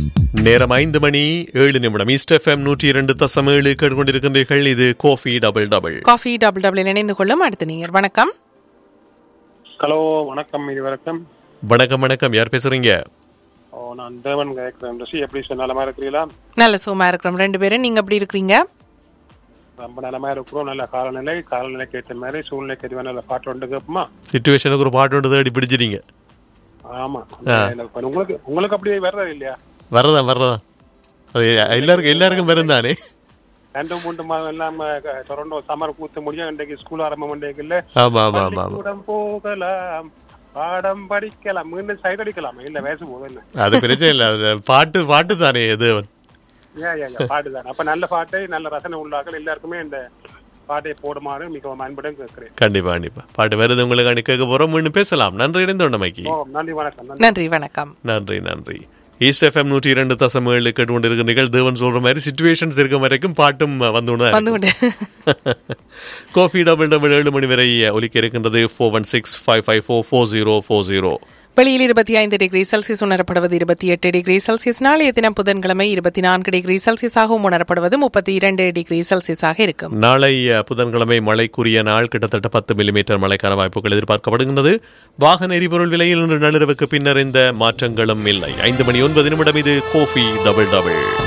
நேரம் ஐந்து மணி ஏழு நிமிடம் ஈஸ்ட் எஃப்எம் நூற்றி இரண்டு தசம் ஏழு கேட்டுக்கொண்டிருக்கின்றீர்கள் இது coffee double double coffee double double இணைந்து கொள்ளும் அடுத்த நீர் வணக்கம் ஹலோ வணக்கம் இது வணக்கம் வணக்கம் வணக்கம் யார் பேசுறீங்க ஓ நான் தேவன் கேட்கிறேன் ரிஷி எப்படி சார் நலமா இருக்கிறீங்களா நல்ல சுகமா இருக்கிறோம் ரெண்டு பேரும் நீங்க எப்படி இருக்கிறீங்க ரொம்ப நலமா இருக்கிறோம் நல்ல காலநிலை காலநிலைக்கு ஏற்ற மாதிரி சூழ்நிலைக்கு ஏற்ற மாதிரி நல்ல பாட்டு ஒன்று கேட்போமா சுச்சுவேஷனுக்கு ஒரு பாட்டு ஒன்று தேடி பிடிச்சிட்டீங்க ஆமா இப்ப உங்களுக்கு உங்களுக்கு அப்படியே வர்றது இல்லையா வர்றதா வர்றதா அது எல்லாருக்கும் எல்லாருக்கும் வரும் தானே ரெண்டு மூன்று மாதம் இல்லாம தொடர்ந்து சம்மர் கூத்து முடியும் இன்றைக்கு ஸ்கூல் ஆரம்பம் பண்ணிக்கல ஆமா ஆமா ஆமா ஆமா பள்ளிக்கூடம் போகலாம் பாடம் படிக்கலாம் மீண்டும் சைட் அடிக்கலாம் இல்ல வயசு போதும் என்ன அது பிரச்சனை இல்லை அது பாட்டு பாட்டு தானே இது ஏன் ஏன் பாட்டுதான் அப்ப நல்ல பாட்டை நல்ல ரசனை உள்ளாக்கள் எல்லாருக்குமே இந்த பாட்டை போடுமாறு மிகவும் அன்புடன் கேட்கிறேன் கண்டிப்பா கண்டிப்பா பாட்டு வருது உங்களுக்கு கேட்க போறோம் மீண்டும் பேசலாம் நன்றி இணைந்தோண்டமைக்கு ஓ நன்றி வணக்கம் நன்றி நன்றி வணக்கம் நன்றி நன்றி ஈஸ்ட் எஃப்எம் நூற்றி இரண்டு தசம் ஏழு கேட்டுக்கொண்டிருக்கிறீர்கள் தேவன் சொல்ற மாதிரி சுச்சுவேஷன்ஸ் இருக்க வரைக்கும் பாட்டும் வந்து வந்து கொண்டு கோபி டபுள் டபுள் ஏழு மணி வரை ஒலிக்க இருக்கின்றது four one six five five four four zero four zero வெளியில் இருபத்தி ஐந்து டிகிரி செல்சியஸ் உணரப்படுவது இருபத்தி எட்டு டிகிரி செல்சியஸ் நாளைய தினம் புதன்கிழமை இருபத்தி நான்கு டிகிரி செல்சியஸாகவும் உணரப்படுவது முப்பத்தி இரண்டு டிகிரி செல்சியஸாக இருக்கும் நாளை அஹ், புதன்கிழமை மழைக்குரிய நாள் கிட்டத்தட்ட பத்து மில்லிமீட்டர் மழைக்கான வாய்ப்புகள் எதிர்பார்க்கப்படுகின்றது வாகன எரிபொருள் விலையில் இன்று நள்ளிரவுக்கு பின்னர் இந்த மாற்றங்களும் இல்லை ஐந்து மணி ஒன்பது நிமிடம் இது கோஃபி டபுள் டபுள்